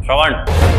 ಶ್ರವಣ್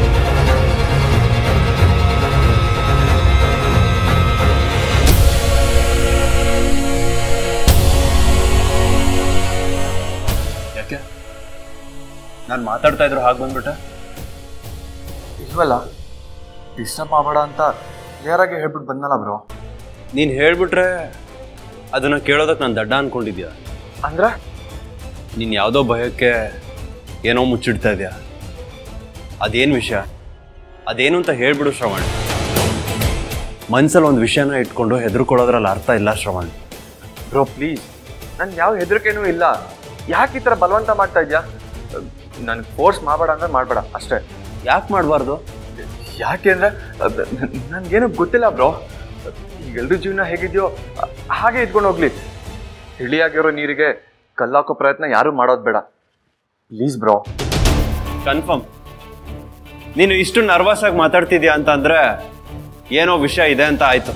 ಯಾಕೆ ನಾನು ಮಾತಾಡ್ತಾ ಇದ್ರು ಹಾಗೆ ಬಂದ್ಬಿಟ್ಟೆ ಇಲ್ವಲ್ಲ ಡಿಸ್ಟರ್ಬ್ ಮಾಡಬೇಡ ಅಂತ ಕ್ಲಿಯರಾಗಿ ಹೇಳ್ಬಿಟ್ಟು ಬಂದಲ್ಲ ಬ್ರೋ ನೀನು ಹೇಳ್ಬಿಟ್ರೆ ಅದನ್ನು ಕೇಳೋದಕ್ಕೆ ನಾನು ದಡ್ಡ ಅನ್ಕೊಂಡಿದ್ಯಾ ಅಂದ್ರೆ ನೀನು ಯಾವುದೋ ಭಯಕ್ಕೆ ಏನೋ ಮುಚ್ಚಿಡ್ತಾ ಇದೆಯಾ ಅದೇನು ವಿಷಯ ಅದೇನು ಅಂತ ಹೇಳ್ಬಿಡು ಶ್ರವಣ್ ಮನ್ಸಲ್ಲಿ ಒಂದು ವಿಷಯನ ಇಟ್ಕೊಂಡು ಹೆದರ್ಕೊಳ್ಳೋದ್ರಲ್ಲಿ ಅರ್ಥ ಇಲ್ಲ ಶ್ರವಣ್ ಬ್ರೋ ಪ್ಲೀಸ್ ನನ್ಗೆ ಯಾವ ಹೆದರಿಕೆನೂ ಇಲ್ಲ ಯಾಕೆ ಈ ಥರ ಬಲವಂತ ಮಾಡ್ತಾ ಇದೆಯಾ ನನಗೆ ಫೋರ್ಸ್ ಮಾಡಬೇಡ ಅಂದ್ರೆ ಮಾಡಬೇಡ ಅಷ್ಟೇ ಯಾಕೆ ಮಾಡಬಾರ್ದು ಯಾಕೆ ಅಂದ್ರೆ ನನಗೇನು ಗೊತ್ತಿಲ್ಲ ಬ್ರೋ ಈಗ ಎಲ್ರ ಜೀವನ ಹೇಗಿದೆಯೋ ಅ- ಹಾಗೆ ಇದ್ಕೊಂಡು ಹೋಗ್ಲಿ ತಿಳಿಯಾಗಿರೋ ನೀರಿಗೆ ಕಲ್ಲಾಕೋ ಪ್ರಯತ್ನ ಯಾರೂ ಮಾಡೋದು ಬೇಡ ಪ್ಲೀಸ್ ಬ್ರೋ ಕನ್ಫರ್ಮ್ ನೀನು ಇಷ್ಟು ನರ್ವಸ್ ಆಗಿ ಮಾತಾಡ್ತಿದ್ಯಾ ಅಂತ ಅಂದ್ರೆ ಏನೋ ವಿಷಯ ಇದೆ ಅಂತ ಆಯ್ತು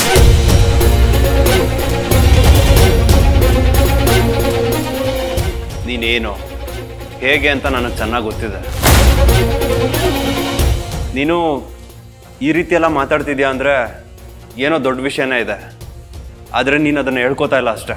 ನೀನೇನು ಹೇಗೆ ಅಂತ ನನಗೆ ಚೆನ್ನಾಗಿ ಗೊತ್ತಿದೆ ನೀನು ಈ ರೀತಿ ಎಲ್ಲ ಮಾತಾಡ್ತಿದ್ಯಾ ಅಂದ್ರೆ ಏನೋ ದೊಡ್ಡ ವಿಷಯನೇ ಇದೆ ಆದರೆ ನೀನು ಅದನ್ನು ಹೇಳ್ಕೊತಾ ಇಲ್ಲ ಅಷ್ಟೇ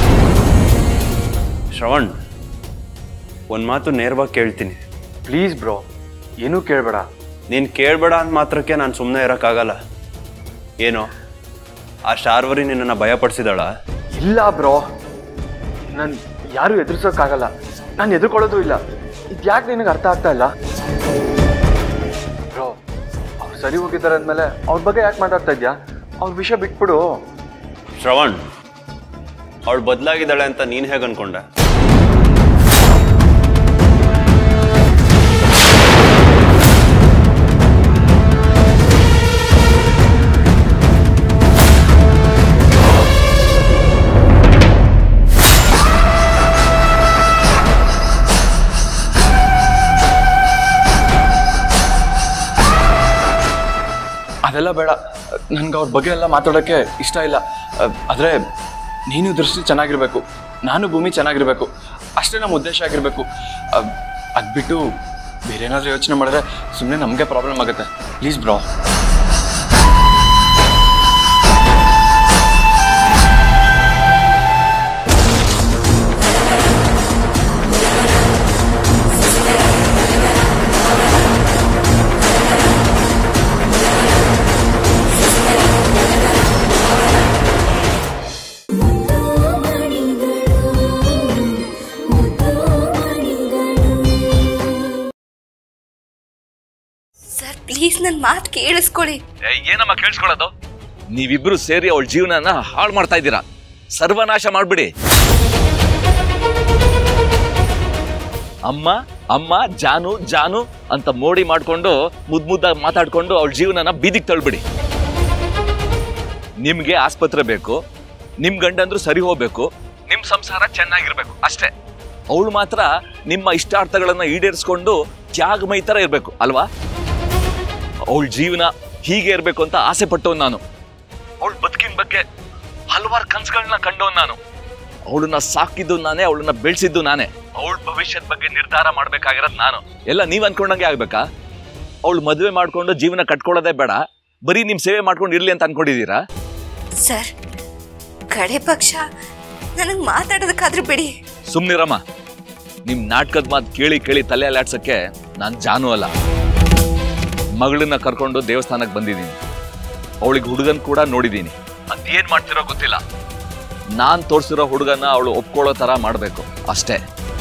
ಶ್ರವಣ್ ಒಂದು ಮಾತು ನೇರವಾಗಿ ಕೇಳ್ತೀನಿ ಪ್ಲೀಸ್ ಬ್ರೋ ಏನೂ ಕೇಳಬೇಡ ನೀನು ಕೇಳಬೇಡ ಅಂತ ಮಾತ್ರಕ್ಕೆ ನಾನು ಸುಮ್ಮನೆ ಇರೋಕ್ಕಾಗಲ್ಲ ಏನು ಆ ಶಾರ್ವರಿ ನಿನ್ನನ್ನು ಭಯಪಡಿಸಿದಾಳ ಇಲ್ಲ ಬ್ರೋ ನಾನು ಯಾರು ಎದುರಿಸೋಕ್ಕಾಗಲ್ಲ ನಾನು ಎದುರ್ಕೊಳ್ಳೋದು ಇಲ್ಲ ಇದು ಯಾಕೆ ನಿನಗೆ ಅರ್ಥ ಆಗ್ತಾ ಇಲ್ಲ ಬ್ರೋ ಅವ್ರು ಸರಿ ಹೋಗಿದ್ದಾರೆ ಅಂದಮೇಲೆ ಅವ್ರ ಬಗ್ಗೆ ಯಾಕೆ ಮಾತಾಡ್ತಾ ಇದ್ಯಾ ಅವ್ರ ವಿಷಯ ಬಿಟ್ಬಿಡು ಶ್ರವಣ್ ಅವಳು ಬದಲಾಗಿದ್ದಾಳೆ ಅಂತ ನೀನು ಹೇಗೆ ಅನ್ಕೊಂಡೆ ಅದೆಲ್ಲ ಬೇಡ ನನ್ಗೆ ಅವ್ರ ಬಗ್ಗೆ ಎಲ್ಲ ಮಾತಾಡೋಕ್ಕೆ ಇಷ್ಟ ಇಲ್ಲ ಆದರೆ ನೀನು ದೃಷ್ಟಿ ಚೆನ್ನಾಗಿರ್ಬೇಕು ನಾನು ಭೂಮಿ ಚೆನ್ನಾಗಿರ್ಬೇಕು ಅಷ್ಟೇ ನಮ್ಮ ಉದ್ದೇಶ ಆಗಿರಬೇಕು ಅದು ಬಿಟ್ಟು ಬೇರೆ ಏನಾದರೂ ಯೋಚನೆ ಮಾಡಿದ್ರೆ ಸುಮ್ಮನೆ ನಮಗೆ ಪ್ರಾಬ್ಲಮ್ ಆಗುತ್ತೆ ಪ್ಲೀಸ್ ಬ್ರೋ ಸರ್ ಪ್ಲೀಸ್ ನನ್ನ ಮಾತು ಕೇಳಿಸ್ಕೊಳ್ಳಿ ಏ, ಏನಮ್ಮ ಕೇಳಿಸ್ಕೊಳ್ಳೋದು ನೀವಿಬ್ರು ಸೇರಿ ಅವಳ ಜೀವನನ ಹಾಳು ಮಾಡ್ತಾ ಇದ್ದೀರಾ ಸರ್ವನಾಶ ಮಾಡ್ಬಿಡಿ ಅಮ್ಮ ಅಮ್ಮ ಜಾನು ಜಾನು ಅಂತ ಮೋಡಿ ಮಾಡ್ಕೊಂಡು ಮುದ್ ಮುದ್ದಾಗಿ ಮಾತಾಡ್ಕೊಂಡು ಅವಳ ಜೀವನನ ಬೀದಿಗೆ ತಳ್ಬಿಡಿ ನಿಮ್ಗೆ ಆಸ್ಪತ್ರೆ ಬೇಕು ನಿಮ್ ಗಂಡಂದ್ರು ಸರಿ ಹೋಗ್ಬೇಕು ನಿಮ್ ಸಂಸಾರ ಚೆನ್ನಾಗಿರ್ಬೇಕು ಅಷ್ಟೇ ಅವಳು ಮಾತ್ರ ನಿಮ್ಮ ಇಷ್ಟಾರ್ಥಗಳನ್ನ ಈಡೇರಿಸ್ಕೊಂಡು ತ್ಯಾಗಮೈ ತರ ಇರ್ಬೇಕು ಅಲ್ವಾ ಅವಳ ಜೀವನ ಹೀಗೆ ಇರಬೇಕು ಅಂತ ಆಸೆ ಪಟ್ಟವನ್ ನಾನು ಅವಳ ಬದುಕಿನ ಬಗ್ಗೆ ಹಲವಾರು ಕನ್ಸುಗಳನ್ನ ಕಂಡವನ್ ನಾನು ಅವಳನ್ನ ಸಾಕಿದ್ದು ನಾನೇ ಅವಳನ್ನ ಬೆಳೆಸಿದ್ದು ನಾನೇ ಅವಳ ಭವಿಷ್ಯದ ಬಗ್ಗೆ ನಿರ್ಧಾರ ಮಾಡ್ಬೇಕಾಗಿರೋದು ನಾನು ಎಲ್ಲ ನೀವ್ ಅನ್ಕೊಂಡಂಗೆ ಆಗ್ಬೇಕಾ ಅವಳು ಮದುವೆ ಮಾಡ್ಕೊಂಡು ಜೀವನ ಕಟ್ಕೊಳ್ಳೋದೇ ಬೇಡ ಬರೀ ನಿಮ್ ಸೇವೆ ಮಾಡ್ಕೊಂಡು ಇರ್ಲಿ ಅಂತ ಅನ್ಕೊಂಡಿದೀರಾ ಸರ್ ಕಡೆ ಪಕ್ಷ ನನಗೆ ಮಾತಾಡೋದಕ್ಕಾದ್ರೂ ಬಿಡಿ ಸುಮ್ನಿರಮ್ಮ ನಿಮ್ ನಾಟಕದ ಮಾತು ಕೇಳಿ ಕೇಳಿ ತಲೆ ಅಲ್ಲಾಡ್ಸಕ್ಕೆ ನಾನ್ ಜಾನು ಅಲ್ಲ ಮಗಳನ್ನ ಕರ್ಕೊಂಡು ದೇವಸ್ಥಾನಕ್ಕೆ ಬಂದಿದ್ದೀನಿ ಅವಳಿಗೆ ಹುಡುಗನ್ ಕೂಡ ನೋಡಿದ್ದೀನಿ ಅದೇನ್ ಮಾಡ್ತಿರೋ ಗೊತ್ತಿಲ್ಲ ನಾನ್ ತೋರ್ಸಿರೋ ಹುಡುಗನ ಅವಳು ಒಪ್ಕೊಳ್ಳೋ ತರ ಮಾಡ್ಬೇಕು ಅಷ್ಟೇ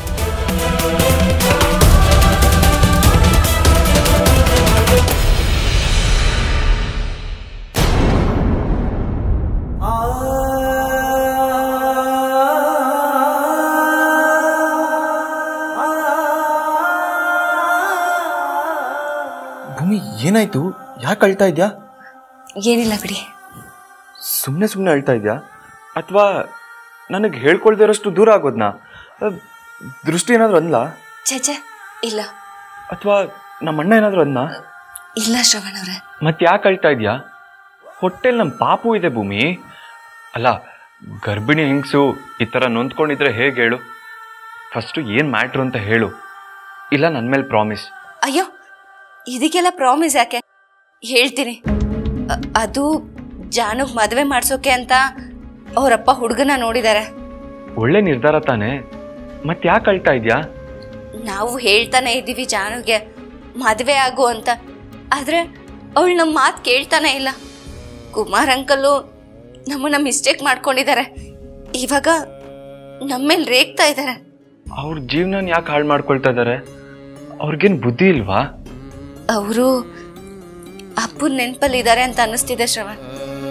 ಭೂಮಿ ಏನಾಯ್ತು ಯಾಕೆ ಅಳ್ತಾ ಇದ್ಯಾ ಏನಿಲ್ಲ ಬಿಡಿ ಸುಮ್ಮನೆ ಸುಮ್ಮನೆ ಅಳ್ತಾ ಇದ್ಯಾ ಅಥವಾ ನನಗೆ ಹೇಳ್ಕೊಳ್ದೇ ಇರೋಷ್ಟು ದೂರ ಆಗೋದ್ನಾ ಅಹ್, ದೃಷ್ಟಿ ಏನಾದರೂ ಅಂದ್ಲಾ ಚಚೆ ಇಲ್ಲ ಅಥವಾ ನಮ್ಮ ಅಣ್ಣ ಏನಾದರೂ ಅಂದ್ನಾ ಇಲ್ಲ ಶ್ರವಣ್ ಅವ್ರೆ ಮತ್ತೆ ಯಾಕೆ ಅಳ್ತಾ ಇದ್ಯಾ ಹೊಟ್ಟೆಲ್ ನಮ್ಮ ಪಾಪು ಇದೆ ಭೂಮಿ ಅಲ್ಲ ಗರ್ಭಿಣಿ ಹೆಂಗಸು ಈ ಥರ ನೊಂದ್ಕೊಂಡಿದ್ರೆ ಹೇಗೆ ಹೇಳು ಫಸ್ಟು ಏನು ಮ್ಯಾಟ್ರು ಅಂತ ಹೇಳು ಇಲ್ಲ ನನ್ನ ಮೇಲೆ ಪ್ರಾಮಿಸ್ ಅಯ್ಯೋ ಇದಕ್ಕೆಲ್ಲ ಪ್ರಾಮಿಸ್ ಯಾಕೆ ಹೇಳ್ತೀನಿ ಅ- ಅದು ಜಾನುಗ್ ಮದುವೆ ಮಾಡ್ಸೋಕೆ ಅಂತ ಅವರಪ್ಪ ಹುಡುಗನ ನೋಡಿದ್ದಾರೆ ಒಳ್ಳೆ ನಿರ್ಧಾರ ತಾನೇ ಮತ್ತೆ ಯಾಕೆ ಅಳ್ತಾ ಇದ್ಯಾ ನಾವು ಹೇಳ್ತಾನೆ ಇದ್ದೀವಿ ಜಾನುಗೆ ಮದುವೆ ಆಗು ಅಂತ ಆದರೆ ಅವಳು ನಮ್ಮ ಮಾತು ಕೇಳ್ತಾನೆ ಇಲ್ಲ ಕುಮಾರ್ ಅಂಕಲ್ಲು ನಮ್ಮನ್ನ ಮಿಸ್ಟೇಕ್ ಮಾಡ್ಕೊಂಡಿದ್ದಾರೆ ಇವಾಗ ನಮ್ಮೇಲೆ ರೇಗ್ತಾ ಇದ್ದಾರೆ ಅವ್ರ ಜೀವನ ಯಾಕೆ ಹಾಳು ಮಾಡ್ಕೊಳ್ತಾ ಇದ್ದಾರೆ ಅವ್ರಿಗೇನು ಬುದ್ಧಿ ಇಲ್ವಾ ಅವರು ಅಪ್ಪನ ನೆನಪಲ್ಲಿದ್ದಾರೆ ಅಂತ ಅನ್ನಿಸ್ತಿದೆ ಶ್ರವಣ್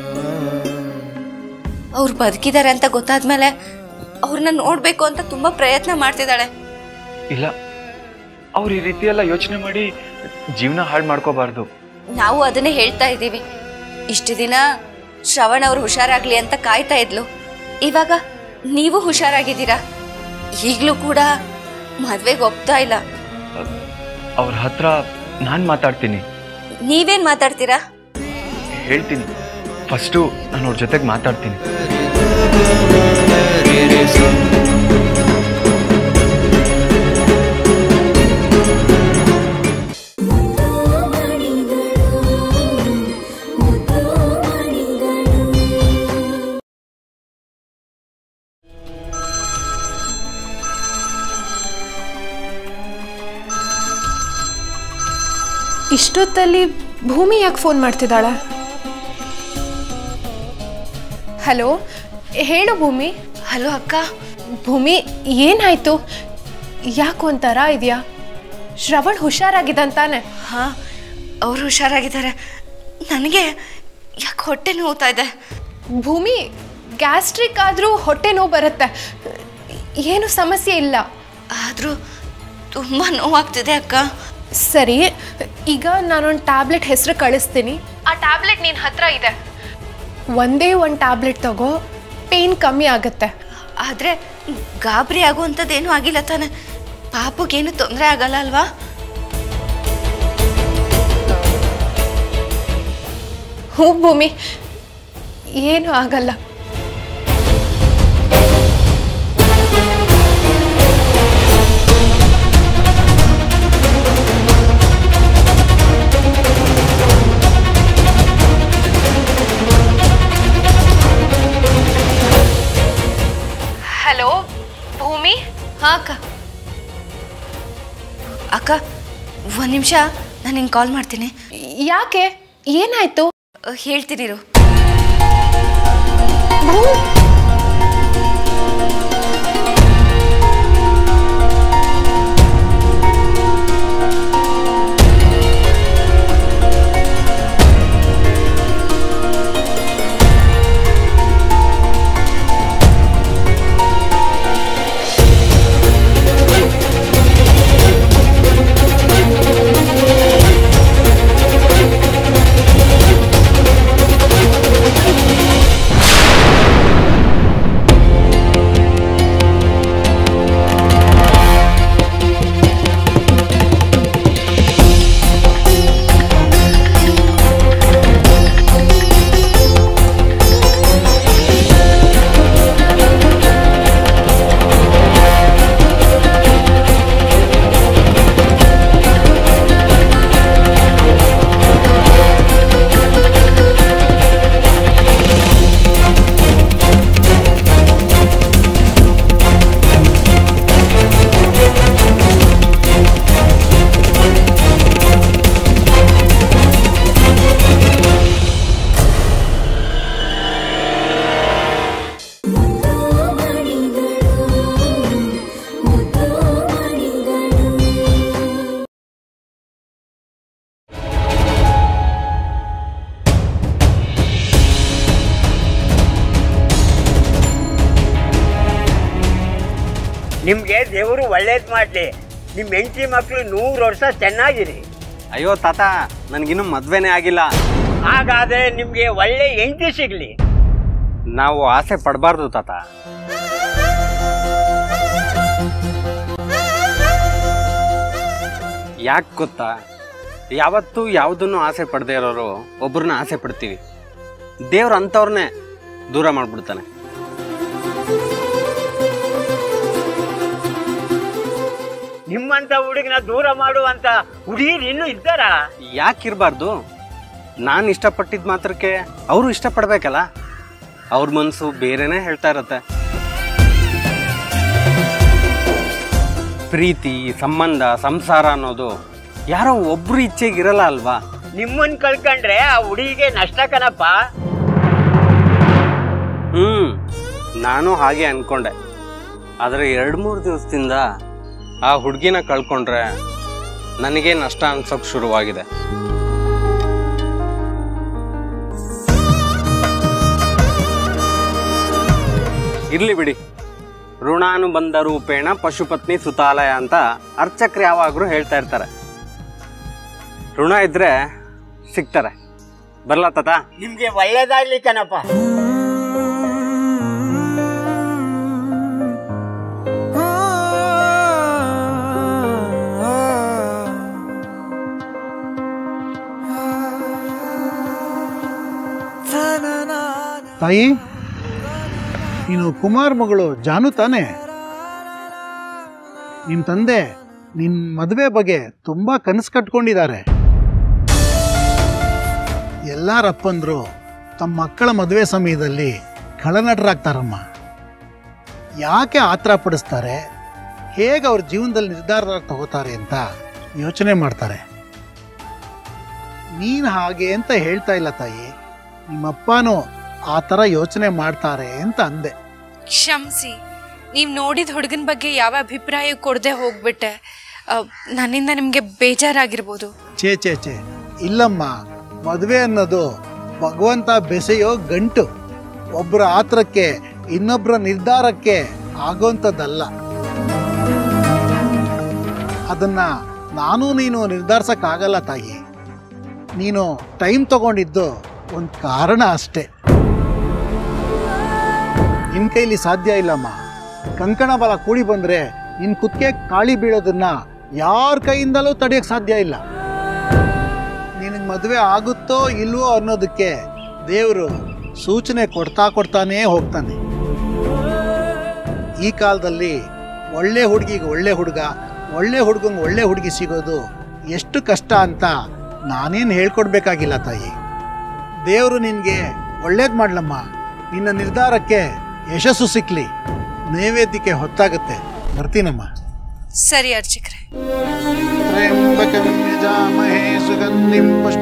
ಅವ್ರು ಬದುಕಿದ್ದಾರೆ ಅಂತ ಗೊತ್ತಾದ್ಮೇಲೆ ಅವ್ರನ್ನ ನೋಡ್ಬೇಕು ಅಂತ ತುಂಬಾ ಪ್ರಯತ್ನ ಮಾಡ್ತಿದ್ದಾಳೆ ಇಲ್ಲ ಅವ್ರು ಈ ರೀತಿ ಎಲ್ಲ ಯೋಚನೆ ಮಾಡಿ ಜೀವನ ಹಾಳು ಮಾಡ್ಕೋಬಾರ್ದು ನಾವು ಅದನ್ನೇ ಹೇಳ್ತಾ ಇದ್ದೀವಿ ಇಷ್ಟು ದಿನ ಶ್ರವಣ್ ಅವ್ರು ಹುಷಾರಾಗ್ಲಿ ಅಂತ ಕಾಯ್ತಾ ಇದ್ಲು ಇವಾಗ ನೀವು ಹುಷಾರಾಗಿದ್ದೀರಾ ಈಗಲೂ ಕೂಡ ಮದ್ವೆಗೆ ಒಪ್ತಾ ಇಲ್ಲ ಅವ್ರ ಹತ್ರ ನಾನು ಮಾತಾಡ್ತೀನಿ ನೀವೇನ್ ಮಾತಾಡ್ತೀರಾ ಹೇಳ್ತೀನಿ ಫಸ್ಟು ನಾನು ಅವ್ರ ಜೊತೆಗೆ ಮಾತಾಡ್ತೀನಿ ಇಷ್ಟೊತ್ತಲ್ಲಿ ಭೂಮಿ ಯಾಕೆ ಫೋನ್ ಮಾಡ್ತಿದ್ದಾಳೆ ಹಲೋ ಹೇಳು ಭೂಮಿ ಹಲೋ ಅಕ್ಕ ಭೂಮಿ ಏನಾಯ್ತು ಯಾಕೆ ಒಂಥರ ಇದೆಯಾ ಶ್ರವಣ್ ಹುಷಾರಾಗಿದ್ದಂತಾನೆ ಹಾ ಅವ್ರು ಹುಷಾರಾಗಿದ್ದಾರೆ ನನಗೆ ಯಾಕೆ ಹೊಟ್ಟೆ ನೋವ್ತಾ ಇದೆ ಭೂಮಿ ಗ್ಯಾಸ್ಟ್ರಿಕ್ ಆದರೂ ಹೊಟ್ಟೆ ನೋವು ಬರುತ್ತೆ ಏನು ಸಮಸ್ಯೆ ಇಲ್ಲ ಆದರೂ ತುಂಬ ನೋವಾಗ್ತಿದೆ ಅಕ್ಕ ಸರಿ ಈಗ ನಾನೊಂದು ಟ್ಯಾಬ್ಲೆಟ್ ಹೆಸರು ಕಳಿಸ್ತೀನಿ ಆ ಟ್ಯಾಬ್ಲೆಟ್ ನಿನ್ನ ಹತ್ರ ಇದೆ ಒಂದೇ ಒಂದು ಟ್ಯಾಬ್ಲೆಟ್ ತಗೋ ಪೇಯ್ನ್ ಕಮ್ಮಿ ಆಗುತ್ತೆ ಆದರೆ ಗಾಬರಿ ಆಗುವಂಥದ್ದೇನೂ ಆಗಿಲ್ಲ ತಾನೆ ಪಾಪಗೇನು ತೊಂದರೆ ಆಗಲ್ಲ ಅಲ್ವಾ ಹ್ಞೂ ಭೂಮಿ ಏನು ಆಗಲ್ಲ ಹಲೋ ಭೂಮಿ ಹಾಂ ಅಕ್ಕ ಅಕ್ಕ ಒಂದು ನಿಮಿಷ ನಾನು ನಿಂಗೆ ಕಾಲ್ ಮಾಡ್ತೀನಿ ಯಾಕೆ ಏನಾಯ್ತು ಅ, ಹೇಳ್ತೀನಿ ಇರು ಭೂಮಿ ನಿಮ್ಗೆ ದೇವರು ಒಳ್ಳೇದ್ ಮಾಡ್ಲಿ ನಿಮ್ ಹೆಂಡತಿ ಮಕ್ಳು ನೂರು ವರ್ಷ ಚೆನ್ನಾಗಿರಿ ಅಯ್ಯೋ ತಾತ ನನಗಿನ್ನೂ ಮದ್ವೆನೇ ಆಗಿಲ್ಲ ಹಾಗಾದ್ರೆ ನಿಮ್ಗೆ ಒಳ್ಳೆ ಹೆಂಡತಿ ಸಿಗ್ಲಿ ನಾವು ಆಸೆ ಪಡಬಾರ್ದು ತಾತ ಯಾಕೆ ಗೊತ್ತಾ ಯಾವತ್ತೂ ಯಾವುದನ್ನು ಆಸೆ ಪಡದೇ ಇರೋರು ಒಬ್ರನ್ನ ಆಸೆ ಪಡ್ತೀವಿ ದೇವ್ರು ಅಂಥವ್ರನ್ನೇ ದೂರ ಮಾಡ್ಬಿಡ್ತಾನೆ ನಿಮ್ಮಂತ ಹುಡುಗನ ದೂರ ಮಾಡುವಂತ ಹುಡುಗಿರು ಇನ್ನೂ ಇದ್ದಾರ ಯಾಕಿರಬಾರ್ದು ನಾನು ಇಷ್ಟಪಟ್ಟಿದ್ದು ಮಾತ್ರಕ್ಕೆ ಅವರು ಇಷ್ಟಪಡ್ಬೇಕಲ್ಲ ಅವ್ರ ಮನಸ್ಸು ಬೇರೆನೇ ಹೇಳ್ತಾ ಇರತ್ತೆ ಪ್ರೀತಿ ಸಂಬಂಧ ಸಂಸಾರ ಅನ್ನೋದು ಯಾರೋ ಒಬ್ರು ಇಚ್ಛೆಗಿರಲ್ಲ ಅಲ್ವಾ ನಿಮ್ಮನ್ ಕಳ್ಕೊಂಡ್ರೆ ಆ ಹುಡುಗಿಗೆ ನಷ್ಟ ಕಣಪ್ಪ ಹ್ಞೂ ನಾನು ಹಾಗೆ ಅನ್ಕೊಂಡೆ ಆದರೆ ಎರಡು ಮೂರು ದಿವಸದಿಂದ ಆ ಹುಡುಗಿನ ಕಳ್ಕೊಂಡ್ರೆ ನನಗೆ ನಷ್ಟ ಅನ್ಸೋಕೆ ಶುರುವಾಗಿದೆ ಇರ್ಲಿ ಬಿಡಿ ಋಣಾನುಬಂಧ ರೂಪೇಣ ಪಶುಪತ್ನಿ ಸುತಾಲಯ ಅಂತ ಅರ್ಚಕ್ರು ಯಾವಾಗಲೂ ಹೇಳ್ತಾ ಇರ್ತಾರೆ ಋಣ ಇದ್ರೆ ಸಿಗ್ತಾರೆ ಬರ್ಲಾ ತಾತ ನಿಮ್ಗೆ ಒಳ್ಳೇದಾಗ್ಲಿ ಕಣಪ್ಪ ತಾಯಿ ನೀನು ಕುಮಾರ್ ಮಗಳು ಜಾನು ತಾನೆ ನಿಮ್ಮ ತಂದೆ ನಿನ್ನ ಮದುವೆ ಬಗ್ಗೆ ತುಂಬ ಕನಸು ಕಟ್ಕೊಂಡಿದ್ದಾರೆ ಎಲ್ಲಾರಪ್ಪಂದ್ರು ತಮ್ಮ ಮಕ್ಕಳ ಮದುವೆ ಸಮಯದಲ್ಲಿ ಖಳನಟರಾಗ್ತಾರಮ್ಮ ಯಾಕೆ ಆತರ ಪಡಿಸ್ತಾರೆ ಹೇಗೆ ಅವ್ರ ಜೀವನದಲ್ಲಿ ನಿರ್ಧಾರ ತಗೋತಾರೆ ಅಂತ ಯೋಚನೆ ಮಾಡ್ತಾರೆ ನೀನು ಹಾಗೆ ಅಂತ ಹೇಳ್ತಾ ಇಲ್ಲ ತಾಯಿ ನಿಮ್ಮಪ್ಪನೂ ಆ ಥರ ಯೋಚನೆ ಮಾಡ್ತಾರೆ ಅಂತ ಅಂದೆ ಕ್ಷಮಿಸಿ ನೀವು ನೋಡಿದ ಹುಡುಗನ ಬಗ್ಗೆ ಯಾವ ಅಭಿಪ್ರಾಯ ಕೊಡದೆ ಹೋಗ್ಬಿಟ್ಟೆ ಆ, ನನ್ನಿಂದ ನಿಮಗೆ ಬೇಜಾರಾಗಿರ್ಬೋದು ಛೇ ಛೇ ಛೇ ಇಲ್ಲಮ್ಮ ಮದುವೆ ಅನ್ನೋದು ಭಗವಂತ ಬೆಸೆಯೋ ಗಂಟು ಒಬ್ಬರ ಆತ್ರಕ್ಕೆ ಇನ್ನೊಬ್ಬರ ನಿರ್ಧಾರಕ್ಕೆ ಆಗೋಂಥದ್ದಲ್ಲ ಅದನ್ನ ನಾನು ನೀನು ನಿರ್ಧರಿಸಕ್ಕಾಗಲ್ಲ ತಾಯಿ ನೀನು ಟೈಮ್ ತಗೊಂಡಿದ್ದು ಒಂದು ಕಾರಣ ಅಷ್ಟೇ ನಿನ್ನ ಕೈಲಿ ಸಾಧ್ಯ ಇಲ್ಲಮ್ಮ ಕಂಕಣ ಬಲ ಕೂಡಿ ಬಂದ್ರೆ ನಿನ್ ಕುತ್ತಿಗೆ ಕಾಳಿ ಬೀಳೋದನ್ನ ಯಾರ ಕೈಯಿಂದಲೂ ತಡೆಯಕ್ ಸಾಧ್ಯ ಇಲ್ಲ ನಿನಗೆ ಮದುವೆ ಆಗುತ್ತೋ ಇಲ್ವೋ ಅನ್ನೋದಕ್ಕೆ ದೇವರು ಸೂಚನೆ ಕೊಡ್ತಾ ಕೊಡ್ತಾನೇ ಹೋಗ್ತಾನೆ ಈ ಕಾಲದಲ್ಲಿ ಒಳ್ಳೆ ಹುಡುಗಿಗೆ ಒಳ್ಳೆ ಹುಡುಗ ಒಳ್ಳೆ ಹುಡುಗಂಗೆ ಒಳ್ಳೆ ಹುಡುಗಿ ಸಿಗೋದು ಎಷ್ಟು ಕಷ್ಟ ಅಂತ ನಾನೇನು ಹೇಳ್ಕೊಡ್ಬೇಕಾಗಿಲ್ಲ ತಾಯಿ ದೇವರು ನಿನಗೆ ಒಳ್ಳೇದು ಮಾಡ್ಲಮ್ಮ ನಿನ್ನ ನಿರ್ಧಾರಕ್ಕೆ ಯಶಸ್ಸು ಸಿಕ್ಲಿ ನೈವೇದ್ಯಕ್ಕೆ ಹೊತ್ತಾಗುತ್ತೆ ಬರ್ತೀನಮ್ಮ ಸರಿ ಅರ್ಚಕ್ರೆ त्र्यम्बकं यजामहे सुगन्धिं पुष्प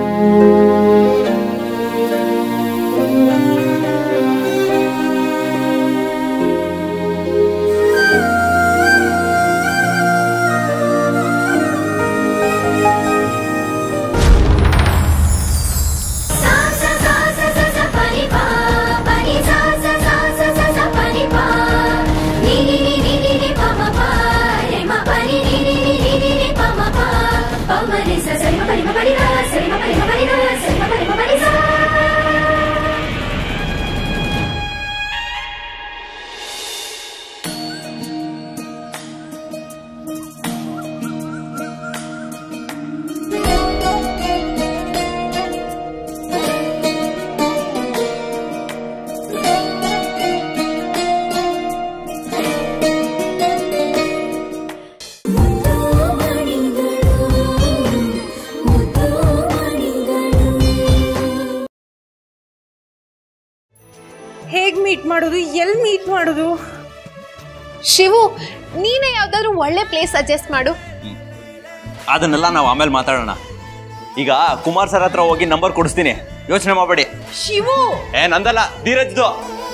ಹೇಗೆ ಮೀಟ್ ಮಾಡೋದು ಎಲ್ಲಿ ಮೀಟ್ ಮಾಡೋದು ಶಿವು ನೀನೇ ಯಾವ್ದಾದ್ರು ಒಳ್ಳೆ ಪ್ಲೇಸ್ ಸಜೆಸ್ಟ್ ಮಾಡು ಅದನ್ನೆಲ್ಲ ನಾವು ಆಮೇಲೆ ಮಾತಾಡೋಣ ಈಗ ಕುಮಾರ್ ಸರ್ ಹತ್ರ ಹೋಗಿ ನಂಬರ್ ಕೊಡಿಸ್ತೀನಿ ಯೋಚನೆ ಮಾಡಬೇಡಿ ಶಿವು ಏ ನಂದಲ್ಲ ಧೀರಜ್ದು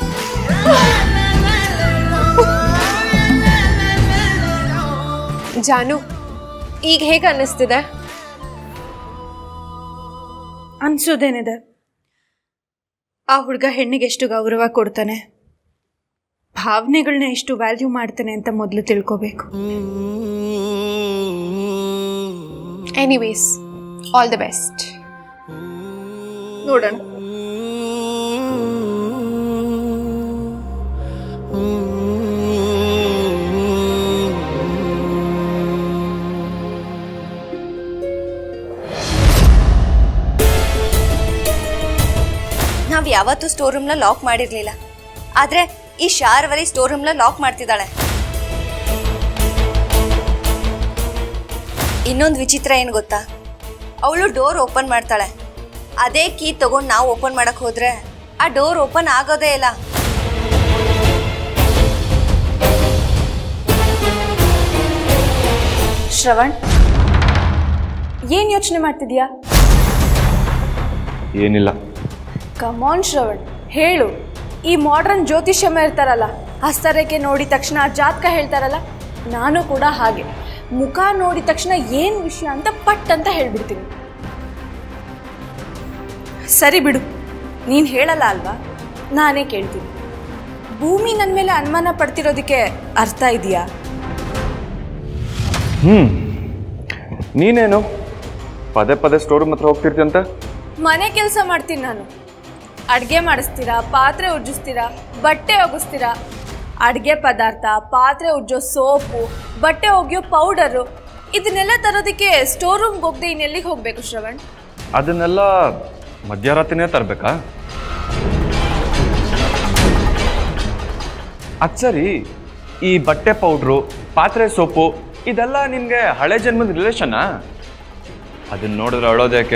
ಜಾನು ಈಗ ಹೇಗೆ ಅನ್ನಿಸ್ತಿದೆ ಅನ್ಸೋದೇನಿದೆ ಆ ಹುಡುಗ ಹೆಣ್ಣಿಗೆ ಎಷ್ಟು ಗೌರವ ಕೊಡ್ತಾನೆ ಭಾವನೆಗಳನ್ನ ಎಷ್ಟು ವ್ಯಾಲ್ಯೂ ಮಾಡ್ತಾನೆ ಅಂತ ಮೊದಲು ತಿಳ್ಕೊಬೇಕು ಎನಿವೇಸ್ ಆಲ್ ದ ಬೆಸ್ಟ್ ನೋಡೋಣ ನಾವು ಯಾವತ್ತೂ ಸ್ಟೋರ್ ರೂಮ್ನ ಲಾಕ್ ಮಾಡಿರ್ಲಿಲ್ಲ ಆದ್ರೆ ಈ ಶಾರ್ವರಿ ಸ್ಟೋರ್ ರೂಮ್ನ ಲಾಕ್ ಮಾಡ್ತಿದ್ದಾಳೆ ಇನ್ನೊಂದು ವಿಚಿತ್ರ ಏನು ಗೊತ್ತಾ ಅವಳು ಡೋರ್ ಓಪನ್ ಮಾಡ್ತಾಳೆ ಅದೇ ಕೀ ತಗೊಂಡು ನಾವು ಓಪನ್ ಮಾಡಕ್ ಹೋದ್ರೆ ಆ ಡೋರ್ ಓಪನ್ ಆಗೋದೇ ಇಲ್ಲ ಶ್ರವಣ್ ಏನ್ ಯೋಚನೆ ಮಾಡ್ತಿದ್ಯಾ ಏನಿಲ್ಲ ಕಮಾನ್ ಶ್ರವಣ್ ಹೇಳು ಈ ಮಾಡ್ರನ್ ಜ್ಯೋತಿಷ್ಯಮ ಇರ್ತಾರಲ್ಲ ಹಸ್ತರೇಖೆ ನೋಡಿದ ತಕ್ಷಣ ಜಾತಕ ಹೇಳ್ತಾರಲ್ಲ ನಾನು ಕೂಡ ಹಾಗೆ ಮುಖ ನೋಡಿದ ತಕ್ಷಣ ಏನು ವಿಷಯ ಅಂತ ಪಟ್ ಅಂತ ಹೇಳ್ಬಿಡ್ತೀನಿ ಸರಿ ಬಿಡು ನೀನು ಹೇಳಲ್ಲ ಅಲ್ವಾ ನಾನೇ ಕೇಳ್ತೀನಿ ಭೂಮಿ ನನ್ನ ಮೇಲೆ ಅನುಮಾನ ಪಡ್ತಿರೋದಕ್ಕೆ ಅರ್ಥ ಇದೆಯಾ ಹ್ಞೂ ನೀನೇನು ಪದೇ ಪದೇ ಸ್ಟೋರ್ ರೂಮ್ ಹತ್ರ ಹೋಗ್ತಿರ್ತೀಯಂತ ಮನೆ ಕೆಲಸ ಮಾಡ್ತೀನಿ ನಾನು ಅಡುಗೆ ಮಾಡಿಸ್ತೀರಾ ಪಾತ್ರೆ ಉಜ್ಜಿಸ್ತೀರಾ ಬಟ್ಟೆ ಒಗಿಸ್ತೀರಾ ಅಡುಗೆ ಪದಾರ್ಥ ಪಾತ್ರೆ ಉಜ್ಜೋ ಸೋಪು ಬಟ್ಟೆ ಒಗೆಯೋ ಪೌಡರು ಇದನ್ನೆಲ್ಲ ತರೋದಕ್ಕೆ ಸ್ಟೋರ್ ರೂಮ್ಗೆ ಹೋಗದೆ ಇನ್ನೆಲ್ಲಿಗೆ ಹೋಗಬೇಕು ಶ್ರವಣ್ ಅದನ್ನೆಲ್ಲ ಮಧ್ಯರಾತ್ರಿನೇ ತರಬೇಕಾ ಅದು ಸರಿ ಈ ಬಟ್ಟೆ ಪೌಡ್ರು ಪಾತ್ರೆ ಸೋಪು ಇದೆಲ್ಲ ನಿನಗೆ ಹಳೆ ಜನ್ಮದ ರಿಲೇಷನ್ನಾ ಅದನ್ನ ನೋಡಿದ್ರೆ ಅಳೋದ್ಯಾಕೆ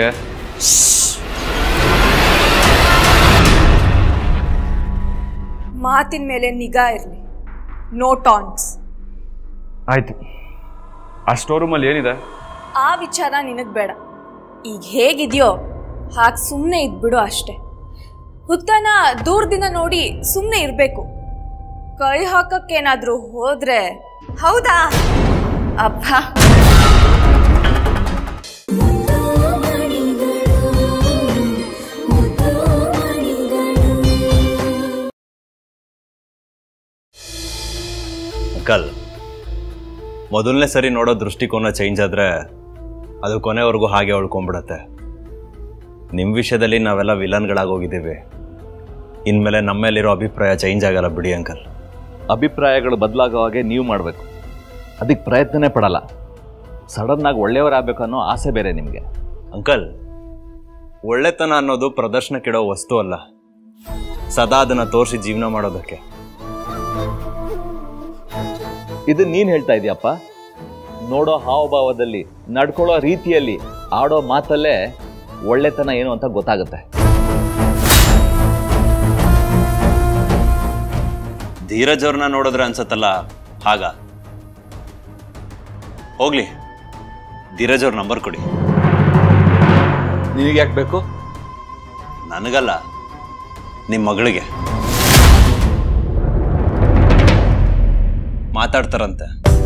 ಮಾತಿನ ಮೇಲೆ ನಿಗಾ ಇರಲಿ ನೋ ಟಾನ್ಸ್ ಆಯ್ತು ಆ ಸ್ಟೋರ್ ರೂಮಲ್ಲಿ ಏನಿದೆ ಆ ವಿಚಾರ ನಿನಗೆ ಬೇಡ ಈಗ ಹೇಗಿದೆಯೋ ಹಾಗೆ ಸುಮ್ಮನೆ ಇದ್ಬಿಡು ಅಷ್ಟೆ ಹುತ್ತನ ದೂರದಿಂದ ನೋಡಿ ಸುಮ್ಮನೆ ಇರಬೇಕು ಕೈ ಹಾಕಕ್ಕೇನಾದರೂ ಹೋದ್ರೆ ಹೌದಾ ಅಬ್ಬ ಅಂಕಲ್ ಮೊದಲನೇ ಸರಿ ನೋಡೋ ದೃಷ್ಟಿಕೋನ ಚೇಂಜ್ ಆದರೆ ಅದು ಕೊನೆವರೆಗೂ ಹಾಗೆ ಉಳ್ಕೊಂಡ್ಬಿಡತ್ತೆ ನಿಮ್ಮ ವಿಷಯದಲ್ಲಿ ನಾವೆಲ್ಲ ವಿಲನ್ಗಳಾಗೋಗಿದ್ದೀವಿ ಇನ್ಮೇಲೆ ನಮ್ಮ ಮೇಲಿರೋ ಅಭಿಪ್ರಾಯ ಚೇಂಜ್ ಆಗಲ್ಲ ಬಿಡಿ ಅಂಕಲ್ ಅಭಿಪ್ರಾಯಗಳು ಬದಲಾಗೋ ಹಾಗೆ ನೀವು ಮಾಡಬೇಕು ಅದಕ್ಕೆ ಪ್ರಯತ್ನನೇ ಪಡಲ್ಲ ಸಡನ್ನಾಗಿ ಒಳ್ಳೆಯವರಾಗಬೇಕು ಅನ್ನೋ ಆಸೆ ಬೇರೆ ನಿಮಗೆ ಅಂಕಲ್ ಒಳ್ಳೆತನ ಅನ್ನೋದು ಪ್ರದರ್ಶನಕ್ಕಿಡೋ ವಸ್ತು ಅಲ್ಲ ಸದಾ ಅದನ್ನು ತೋರಿಸಿ ಜೀವನ ಮಾಡೋದಕ್ಕೆ ಇದು ನೀನು ಹೇಳ್ತಾ ಇದೀಯಪ್ಪ ನೋಡೋ ಹಾವಭಾವದಲ್ಲಿ ನಡ್ಕೊಳ್ಳೋ ರೀತಿಯಲ್ಲಿ ಆಡೋ ಮಾತಲ್ಲೇ ಒಳ್ಳೆತನ ಏನು ಅಂತ ಗೊತ್ತಾಗುತ್ತೆ ಧೀರಜ್ ಅವ್ರನ್ನ ನೋಡಿದ್ರೆ ಅನ್ಸತ್ತಲ್ಲ ಹಾಗ ಹೋಗ್ಲಿ ಧೀರಜ್ ಅವ್ರ ನಂಬರ್ ಕೊಡಿ ನಿನಗೆ ಯಾಕೆ ಬೇಕು ನನಗಲ್ಲ ನಿಮ್ಮ ಮಗಳಿಗೆ ಮಾತಾಡ್ತಾರಂತೆ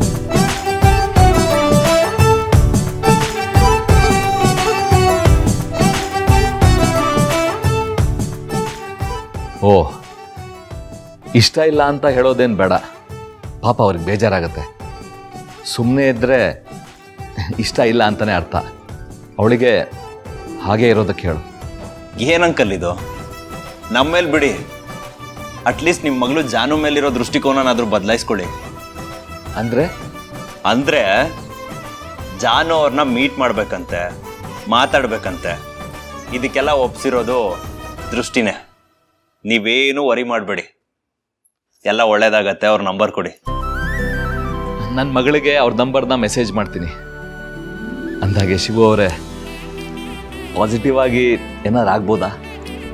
ಓ ಇಷ್ಟ ಇಲ್ಲ ಅಂತ ಹೇಳೋದೇನು ಬೇಡ ಪಾಪ ಅವ್ರಿಗೆ ಬೇಜಾರಾಗತ್ತೆ ಸುಮ್ಮನೆ ಇದ್ದರೆ ಇಷ್ಟ ಇಲ್ಲ ಅಂತಲೇ ಅರ್ಥ ಅವಳಿಗೆ ಹಾಗೆ ಇರೋದಕ್ಕೆ ಹೇಳು ಏನಂಕಲ್ ಇದು ನಮ್ಮ ಮೇಲೆ ಬಿಡಿ ಅಟ್ಲೀಸ್ಟ್ ನಿಮ್ಮ ಮಗಳು ಜಾನು ಮೇಲಿರೋ ದೃಷ್ಟಿಕೋನನಾದ್ರೂ ಬದಲಾಯಿಸ್ಕೊಳ್ಳಿ ಅಂದರೆ ಅಂದ್ರೆ ಜಾನು ಅವ್ರನ್ನ ಮೀಟ್ ಮಾಡ್ಬೇಕಂತೆ ಮಾತಾಡ್ಬೇಕಂತೆ ಇದಕ್ಕೆಲ್ಲ ಒಪ್ಸಿರೋದು ದೃಷ್ಟಿನೇ ನೀವೇನು ವರಿ ಮಾಡಬೇಡಿ ಎಲ್ಲ ಒಳ್ಳೇದಾಗತ್ತೆ ಅವ್ರ ನಂಬರ್ ಕೊಡಿ ನನ್ನ ಮಗಳಿಗೆ ಅವ್ರ ನಂಬರ್ನ ಮೆಸೇಜ್ ಮಾಡ್ತೀನಿ ಅಂದಾಗೆ ಶಿವು ಅವರೇ ಪಾಸಿಟಿವ್ ಆಗಿ ಏನಾದ್ರು ಆಗ್ಬೋದಾ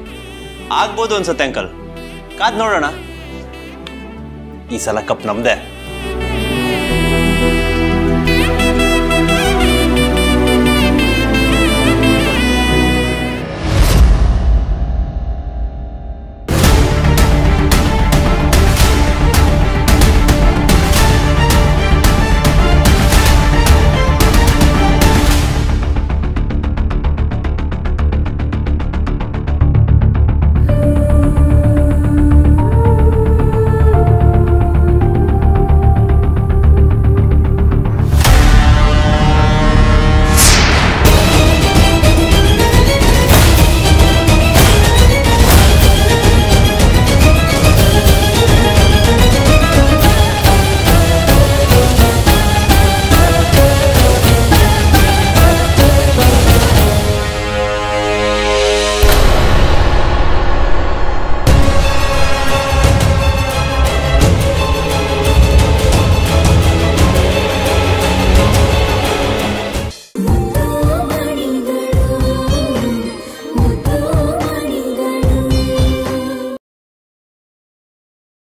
ಆಗ್ಬೋದು ಅನ್ಸತ್ತೆ ಅಂಕಲ್ ಕಾದ್ ನೋಡೋಣ ಈ ಸಲ ಕಪ್ ನಮ್ದೆ